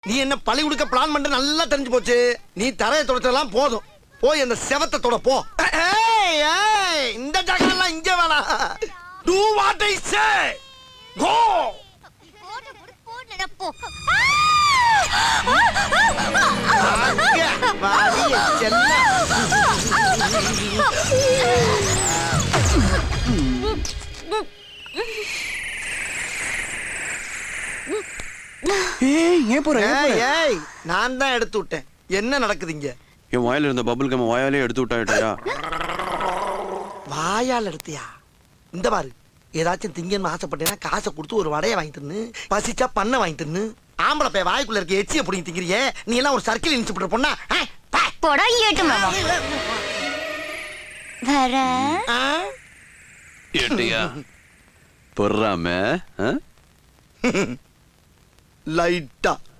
நீ என்ன பழி கொடுக்க பிளான் பண்ண நல்லா தெரிஞ்சு போச்சு நீ தரையை தொடச்சதெல்லாம் போதும் போய் அந்த செவத்தை தொட போ ஏய், ஏய், இந்த ஜகெல்லாம் இங்க வேணாம் டூ வாட் ஐ சே கோ போடு, போடு, போடுடா, போ. ஏய் ஏன் போற ஏன் போற? ஏய், ஏய், நான் தான் எடுத்து விட்டேன் என்ன நடக்குது இங்க என் வாயில இருந்த பபுள் கம் வாயாலே எடுத்து விட்டாயிட்டயா வாயால் எடுத்தியா இந்த பாரு ஏதாச்சும் திங்கன்னு ஆசைப்பட்டேன்னா காசை கொடுத்து ஒரு வடையை வாங்கி தின்னு பசிச்சா பண்ணை வாங்கி தின்னு ஆம்பளை பைய வாய்க்குள்ள இருக்க எச்சியை பிடிங்கி திங்கிறியே நீ எல்லாம் ஒரு சர்க்கிள் இன்ஸ்பெக்டர் பொண்ணா ஆ, பா. போடா, ஏட்டு மாமா. வரேன். ஆ? ஏட்டியா பொறாம லைட்டா